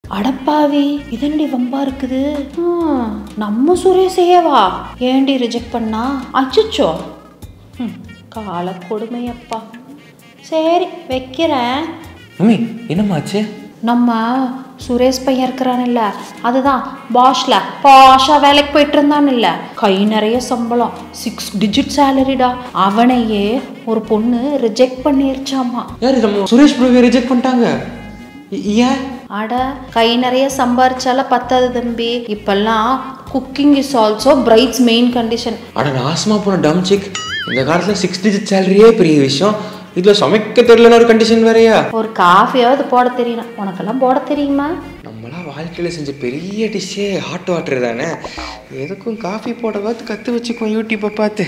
அடப்பாவி இதனடி வம்பா இருக்குது ஹம், நம்ம சுரேஷையேவா ஏண்டி ரிஜெக்ட் பண்ணா அச்சச்சோ ம், கால கொடுமையப்பா சரி வைக்கிறேன் மம்மி என்னம்மாச்சு நம்ம சுரேஷ் பையன் இருக்கிறான்ல அதுதான் பாஷ்ல பாஷா வேலைக்கு போயிட்டு இருந்தான் இல்ல கை நிறைய சம்பளம் சிக்ஸ் டிஜிட் சேலரிடா அவனையே ஒரு பொண்ணு ரிஜெக்ட் பண்ணிருச்சாமா யார் நம்ம சுரேஷ் ப்ரோவை ரிஜெக்ட் பண்ணிட்டாங்க ஏ- ஏன் அட கை நிறைய சம்பாரிச்சால பத்தாது தம்பி இப்பெல்லாம் cooking is also brides main condition அட நாசமா போன டம் சிக் இந்த காலத்தில் சிக்ஸ் டிஜிட் சேலரியே பெரிய விஷயம் இதில் சமைக்க தெரியலன்னு ஒரு கண்டிஷன் வேறையா ஒரு காஃபியாவது போட தெரியணும் உனக்கெல்லாம் போட தெரியுமா நம்மளாம் வாழ்க்கையில் செஞ்ச பெரிய டிஷ்ஷே ஹாட் வாட்டர் தானே எதுக்கும் காஃபி போடவாது கற்று வச்சுக்குவோம் யூடியூப்பை பார்த்து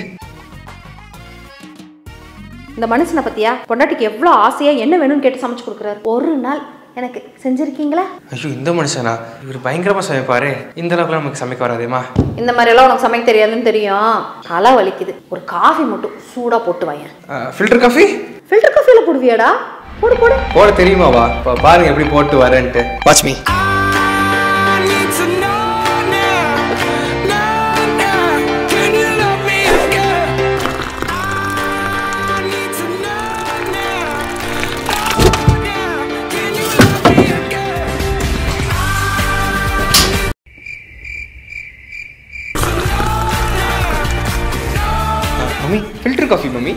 இந்த மனுஷனை பத்தியா பொண்டாட்டிக்கு எவ்வளோ ஆசையா என்ன வேணும்னு கேட்டு சமைச்சு கொடுக்குறாரு ஒரு நாள் எனக்கு செஞ்சிருக்கீங்களா ஐயோ இந்த மனுஷனா இவர் பயங்கரமாக சமைப்பாரு இந்த அளவுக்குலாம் நமக்கு சமைக்க வராதேமா இந்த மாதிரியெல்லாம் உனக்கு சமைக்க தெரியாதுன்னு தெரியும் தலை வலிக்குது ஒரு காஃபி மட்டும் சூடா போட்டு வாயேன் ஃபில்டர் காஃபி ஃபில்டர் காஃபியில் போடுவியாடா போடு போடு போட தெரியுமாவா இப்போ பாருங்க எப்படி போட்டு வரேன்ட்டு watch me I need to know now, now, now. Can you love me again? I need to know now, now, now. Can you love me again? Mummy filter coffee mummy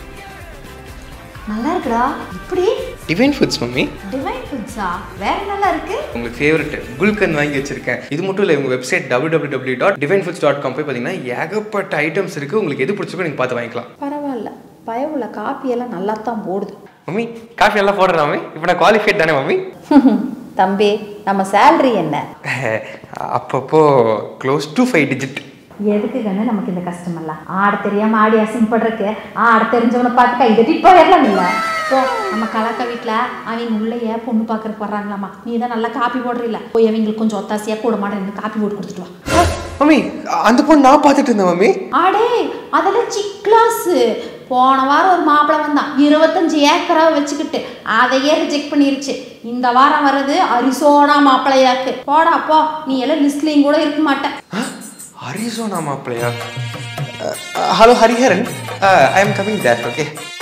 நல்லா இருக்குடா இப்படி டிவைன் ஃபுட்ஸ் மம்மி டிவைன் ஃபுட்ஸா வேற நல்லா இருக்கு உங்களுக்கு favourite gulkand வாங்கி வச்சிருக்கேன் இது மட்டும் இல்லை உங்கள் website W W W dot divine foods dot com போய் பார்த்தீங்கன்னா ஏகப்பட்ட ஐட்டம்ஸ் இருக்குது உங்களுக்கு எது பிடிச்சிருக்கோ நீங்கள் பார்த்து வாங்கிக்கலாம் பரவாயில்ல பயவுள்ள காப்பி எல்லாம் நல்லா தான் போடுது மம்மி காஃபி எல்லாம் போடுறேன் மம்மி இப்போ நான் குவாலிஃபைட் தானே மம்மி தம்பி நம்ம சேலரி என்ன அப்பப்போ க்ளோஸ் டு ஃபைவ் டிஜிட் எதுக்கு கண்ணு நமக்கு இந்த கஷ்டமெல்லாம் ஆட தெரியாம ஆடி அசிங்கப்படுறக்கு ஆட தெரிஞ்சவனை பார்த்து கை தட்டிட்டு போயிடலாம் இல்ல போ நம்ம கலாக்கா வீட்டில் அவங்க உள்ளேயே பொண்ணு பார்க்கறதுக்கு வர்றாங்களாமா நீ தான் நல்லா காப்பி போடுறீல்ல போய் அவங்களுக்கு கொஞ்சம் ஒத்தாசையா கூட மாட்டேன் காப்பி போட்டு கொடுத்துட்டு வா மம்மி அந்த பொண்ணு நான் பார்த்துட்டு இருந்தேன் மம்மி அடே அதெல்லாம் சிக்லாஸு போன வாரம் ஒரு மாப்பிளை வந்தான் இருபத்தஞ்சு ஏக்கரா வச்சுக்கிட்டு அதையே ரிஜெக்ட் பண்ணிருச்சு இந்த வாரம் வர்றது அரிசோனா மாப்பிள்ளையாக்கு போடா போ நீ எல்லாம் லிஸ்ட்லேயும் கூட இருக்க மாட்டேன் ஹரிசோனா மாப்பிள்ளையா hello Hariharan I am coming that okay